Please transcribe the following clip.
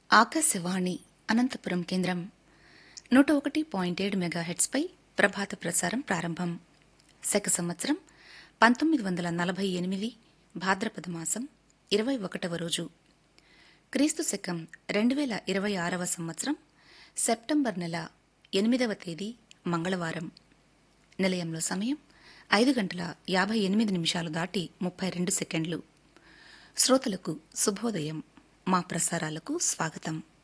ఆకాశవాణి అనంతపురం కేంద్రం నూట ఒకటి పాయింట్ ఏడు మెగాహెట్స్పై ప్రభాత ప్రసారం ప్రారంభం శక సంవత్సరం పంతొమ్మిది వందల నలభై ఎనిమిది భాద్రపద మాసం ఇరవై ఒకటవ రోజు క్రీస్తు శకం రెండు వేల ఇరవై ఆరవ సంవత్సరం సెప్టెంబర్ నెల ఎనిమిదవ తేదీ మంగళవారం నిలయంలో సమయం ఐదు గంటల యాభై ఎనిమిది నిమిషాలు దాటి ముప్పై రెండు సెకండ్లు శ్రోతలకు శుభోదయం మా ప్రసారాలకు స్వాగతం